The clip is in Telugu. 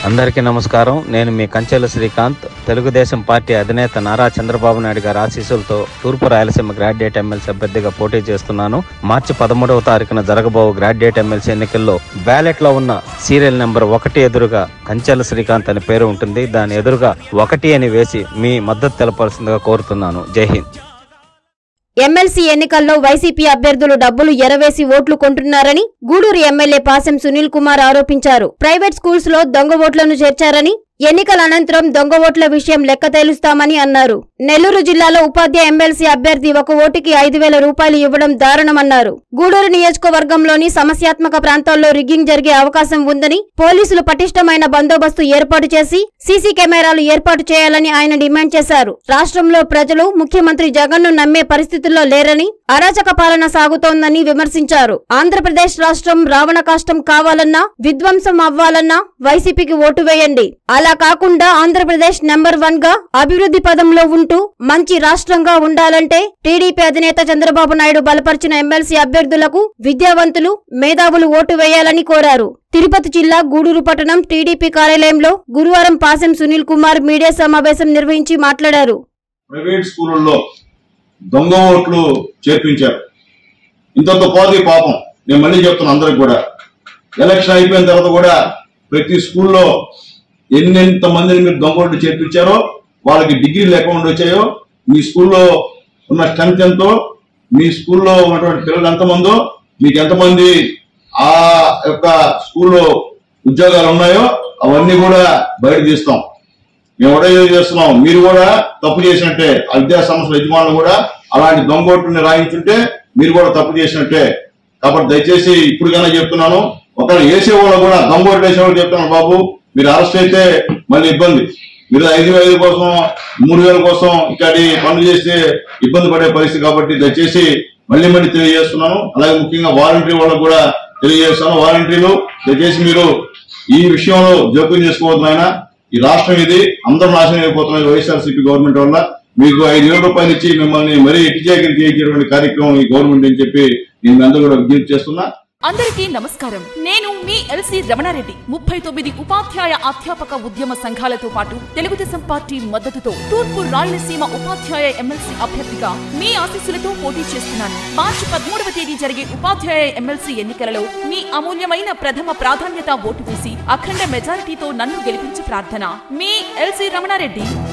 అందరికీ నమస్కారం నేను మీ కంచెల శ్రీకాంత్ తెలుగుదేశం పార్టీ అధినేత నారా చంద్రబాబు నాయుడు గారి ఆశీస్సులతో తూర్పు రాయలసీమ గ్రాడ్యుయేట్ ఎమ్మెల్సీ అభ్యర్థిగా పోటీ చేస్తున్నాను మార్చి పదమూడవ తారీఖున జరగబో గ్రాడ్యుయేట్ ఎమ్మెల్సీ ఎన్నికల్లో బ్యాలెట్ లో ఉన్న సీరియల్ నెంబర్ ఒకటి ఎదురుగా కంచెల శ్రీకాంత్ అనే పేరు ఉంటుంది దాని ఎదురుగా ఒకటి అని వేసి మీ మద్దతు తెలపాల్సిందిగా కోరుతున్నాను జై హింద్ ఎమ్మెల్సీ ఎన్నికల్లో వైసీపీ అభ్యర్థులు డబ్బులు ఎరవేసి ఓట్లు కొంటున్నారని గూడూరు ఎమ్మెల్యే పాసెం సునీల్ కుమార్ ఆరోపించారు ప్రైవేట్ స్కూల్స్ లో దొంగ ఓట్లను చేర్చారని ఎన్నికల అనంతరం దొంగ ఓట్ల విషయం లెక్క తేలుస్తామని అన్నారు నెల్లూరు జిల్లాలో ఉపాధ్యాయ ఎమ్మెల్సీ అభ్యర్థి ఒక ఓటుకి ఐదు వేల రూపాయలు ఇవ్వడం దారుణమన్నారు గూడూరు నియోజకవర్గంలోని సమస్యాత్మక ప్రాంతాల్లో రిగ్గింగ్ జరిగే అవకాశం ఉందని పోలీసులు పటిష్టమైన బందోబస్తు ఏర్పాటు చేసి సీసీ కెమెరాలు ఏర్పాటు చేయాలని ఆయన డిమాండ్ చేశారు రాష్ట్రంలో ప్రజలు ముఖ్యమంత్రి జగన్ను నమ్మే పరిస్థితుల్లో లేరని అరాచక పాలన సాగుతోందని విమర్శించారు ఆంధ్రప్రదేశ్ రాష్ట్రం రావణ కాష్టం కావాలన్నా విధ్వంసం అవ్వాలన్నా వైసీపీకి ఓటు వేయండి అలా కాకుండా ఆంధ్రప్రదేశ్ నెంబర్ వన్ గా అభివృద్ధి పదంలో ఉంటూ మంచి రాష్ట్రంగా ఉండాలంటే టీడీపీ అధినేత చంద్రబాబు నాయుడు బలపరిచిన ఎమ్మెల్సీ అభ్యర్థులకు విద్యావంతులు మేధావులు ఓటు వేయాలని కోరారు తిరుపతి జిల్లా గూడూరు పట్టణం టీడీపీ కార్యాలయంలో గురువారం పాసెం సునీల్ కుమార్ మీడియా సమావేశం నిర్వహించి మాట్లాడారు ప్రైవేట్ స్కూళ్ళల్లో దొంగ ఓట్లు చేర్పించారు ఇంతంత పోది పాపం నేను మళ్ళీ చెప్తున్నా అందరికి కూడా ఎలక్షన్ అయిపోయిన తర్వాత కూడా ప్రతి స్కూల్లో ఎన్నెంత మందిని మీరు దొంగ ఓట్లు చేర్పించారో వాళ్ళకి డిగ్రీలు అకౌంట్ వచ్చాయో మీ స్కూల్లో ఉన్న స్ట్రెంత్ ఎంతో మీ స్కూల్లో ఉన్నటువంటి పిల్లలు ఎంతమందో మీకు ఎంతమంది ఆ యొక్క స్కూల్లో ఉద్యోగాలు ఉన్నాయో అవన్నీ కూడా బయట తీస్తాం మేము కూడా ఏం చేస్తున్నాం మీరు కూడా తప్పు చేసినట్టే ఆ విద్యా సంస్థల యజమానులు కూడా అలాంటి దొంగోట్టుని రాయించుంటే మీరు కూడా తప్పు చేసినట్టే కాబట్టి దయచేసి ఇప్పుడుగానే చెప్తున్నాను ఒకవేళ వేసేవాళ్ళు కూడా దొంగోట్లు వేసేవాళ్ళు చెప్తున్నాను బాబు మీరు అరెస్ట్ అయితే మళ్ళీ ఇబ్బంది మీరు ఐదు వేల కోసం మూడు వేల కోసం ఇక్కడి పనులు చేస్తే ఇబ్బంది పడే పరిస్థితి కాబట్టి దయచేసి మళ్ళీ మళ్ళీ తెలియజేస్తున్నాను అలాగే ముఖ్యంగా వాలంటరీ వాళ్ళకు కూడా తెలియజేస్తాను వాలంటీర్లు దయచేసి మీరు ఈ విషయంలో జోక్యం చేసుకోవద్దు నాయన ఈ రాష్ట్రం ఇది అందరూ నాశనం అయిపోతున్నది వైఎస్ఆర్సీపీ గవర్నమెంట్ వల్ల మీకు ఐదు వేల రూపాయలు ఇచ్చి మిమ్మల్ని మరీ ఎట్టిచేకరి చేయించేటువంటి కార్యక్రమం ఈ గవర్నమెంట్ అని చెప్పి నేను మీ అందరూ కూడా విజ్ఞప్తి చేస్తున్నా అందరికీ నమస్కారం నేను మీ ఎల్సి రమణారెడ్డి ముప్పై తొమ్మిది ఉపాధ్యాయ అధ్యాపక ఉద్యమ సంఘాలతో పాటు తెలుగుదేశం పార్టీ మద్దతుతో తూర్పు రాయలసీమ ఉపాధ్యాయ ఎమ్మెల్సీ అభ్యర్థిగా మీ ఆశీస్సులతో పోటీ చేస్తున్నాను మార్చి పదమూడవ తేదీ జరిగే ఉపాధ్యాయ ఎమ్మెల్సీ ఎన్నికలలో మీ అమూల్యమైన ప్రథమ ప్రాధాన్యత ఓటు వేసి అఖండ మెజారిటీతో నన్ను గెలిపించి ప్రార్థన మీ ఎల్సి రమణారెడ్డి